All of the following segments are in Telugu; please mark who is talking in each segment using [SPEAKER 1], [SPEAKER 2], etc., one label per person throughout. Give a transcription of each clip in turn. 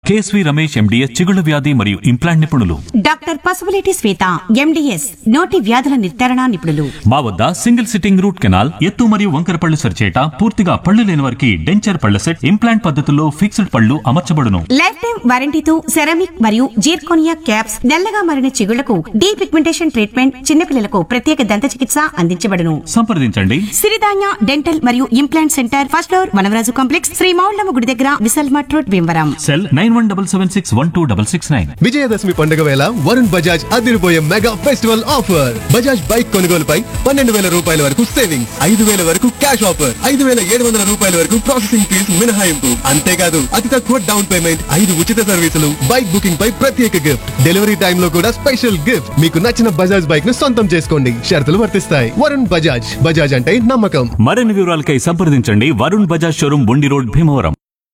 [SPEAKER 1] కేఎస్వి రమేష్ ఎండిఎస్ చిగుళ్ళ వ్యాధి మరియు ఇంప్లాంట్ నిపుణులు
[SPEAKER 2] డాక్టర్ పసుపులేటి శ్వేత ఎండిఎస్ నోటి వ్యాధుల నిర్ధారణ నిపుణులు
[SPEAKER 1] మా వద్ద సింగిల్ సిట్టింగ్ రూట్ కెనాల్ ఎత్తు మరియు వంకర పళ్ళు సరిచేట పూర్తిగా పళ్ళు లేని వారికి డెంచర్ పళ్ళ సెట్ ఇంప్లాంట్ పద్ధతుల్లో ఫిక్స్డ్ పళ్ళు అమర్చబడును
[SPEAKER 2] లైఫ్ టైం వారంటీతో సెరామిక్ మరియు జీర్కోనియా క్యాప్స్ నల్లగా మారిన చిగుళ్లకు డీ పిగ్మెంటేషన్ ట్రీట్మెంట్ చిన్నపిల్లలకు ప్రత్యేక దంత చికిత్స అందించబడును
[SPEAKER 1] సంప్రదించండి
[SPEAKER 2] సిరిధాన్య డెంటల్ మరియు implant centre first floor Vanavaraju complex Sri Moullamma గుడి దగ్గర విశల్ మట్ road Bhimavaram
[SPEAKER 1] cell nine one double seven six one two double six nine
[SPEAKER 3] Vijayadashami పండుగ వేళ వరుణ్ బజాజ్ అదిరిపోయే mega festival offer Bajaj bike కొనుగోలుపై పన్నెండు వేల రూపాయల వరకు సేవింగ్స్ ఐదు వేల వరకు క్యాష్ ఆఫర్ ఐదు వేల ఏడు వందల రూపాయల వరకు ప్రాసెసింగ్ ఫీజు మినహాయింపు అంతేకాదు అతి తక్కువ డౌన్ పేమెంట్ ఐదు ఉచిత సర్వీసులు బైక్ బుకింగ్ పై ప్రత్యేక గిఫ్ట్ డెలివరీ టైమ్ లో కూడా స్పెషల్ గిఫ్ట్ మీకు నచ్చిన బజాజ్ బైక్ ను సొంతం చేసుకోండి షరతులు వర్తిస్తాయి వరుణ్ బజాజ్ బజాజ్ అంటే నమ్మకం
[SPEAKER 1] మరిన్ని వివరాలకై సంప్రదించండి Varun Bajaj showroom Bundi road Bhimavaram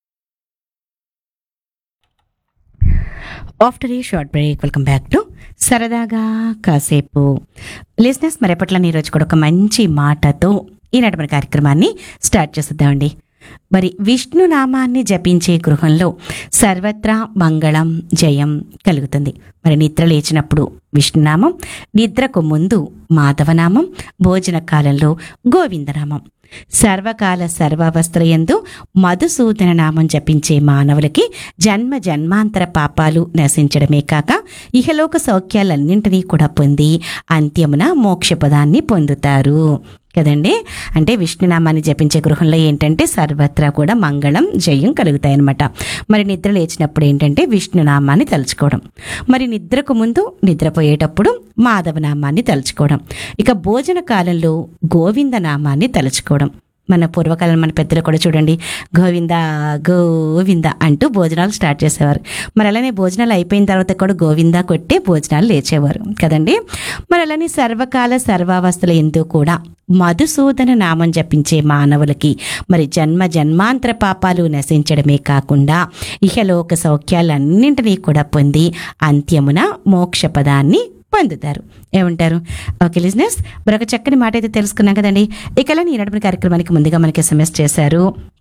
[SPEAKER 2] after a short break welcome back to సరదాగా కాసేపు లిజినెస్ మరెపట్లని ఈరోజు కూడా ఒక మంచి మాటతో ఈనాటి మన కార్యక్రమాన్ని స్టార్ట్ చేసేద్దామండి మరి విష్ణు నామాన్ని జపించే గృహంలో సర్వత్రా మంగళం జయం కలుగుతుంది మరి నిద్ర లేచినప్పుడు విష్ణునామం నిద్రకు ముందు మాధవనామం భోజన కాలంలో గోవిందనామం సర్వకాల సర్వావస్థలయందు మధుసూదన నామం జపించే మానవులకి జన్మ జన్మాంతర పాపాలు నశించడమే కాక ఇహలోక సౌఖ్యాలన్నింటినీ కూడా పొంది అంత్యమున మోక్షపదాన్ని పొందుతారు కదండి అంటే విష్ణునామాన్ని జపించే గృహంలో ఏంటంటే సర్వత్రా కూడా మంగళం జయం కలుగుతాయన్నమాట మరి నిద్ర లేచినప్పుడు ఏంటంటే విష్ణునామాన్ని తలుచుకోవడం మరి నిద్రకు ముందు నిద్రపోయేటప్పుడు మాధవనామాన్ని తలుచుకోవడం ఇక భోజన కాలంలో గోవింద నామాన్ని తలుచుకోవడం మన పూర్వకాలం మన పెద్దలు కూడా చూడండి గోవింద గోవింద అంటూ భోజనాలు స్టార్ట్ చేసేవారు మరి అలానే భోజనాలు అయిపోయిన తర్వాత కూడా గోవింద కొట్టే భోజనాలు లేచేవారు కదండి మరి అలానే సర్వకాల సర్వావస్థల ఎందు కూడా మధుసూదన నామం జపించే మానవులకి మరి జన్మ జన్మాంతర పాపాలు నశించడమే కాకుండా ఇహలోక సౌఖ్యాలన్నింటినీ కూడా పొంది అంత్యమున మోక్ష పదాన్ని పొందుతారు ఏమంటారు ఓకే లిజినెస్ మరొక చక్కని మాట అయితే తెలుసుకున్నాం కదండి ఇకలా ఈ నడుపున కార్యక్రమానికి ముందుగా మనకి ఎస్ఎంఎస్ చేశారు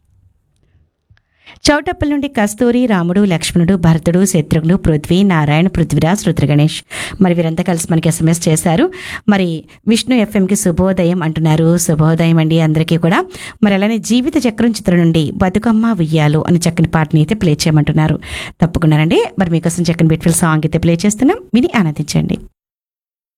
[SPEAKER 2] చౌటప్పల్ నుండి కస్తూరి రాముడు లక్ష్మణుడు భరతుడు శత్రుఘ్నుడు పృథ్వీ నారాయణ పృథ్వీరాజ్ రుద్రగణేష్ మరి వీరంతా కలిసి మనకి ఎస్ఎంఎస్ చేశారు మరి విష్ణు ఎఫ్ఎంకి శుభోదయం అంటున్నారు శుభోదయం అండి అందరికీ కూడా మరి అలానే జీవిత చక్రం చిత్రం నుండి బతుకమ్మ ఉయ్యాలు అని చక్కని పాటని అయితే ప్లే చేయమంటున్నారు తప్పకుండానండి మరి మీకోసం చక్కని బ్యూటిఫుల్ సాంగ్ అయితే ప్లే చేస్తున్నాం విని ఆనందించండి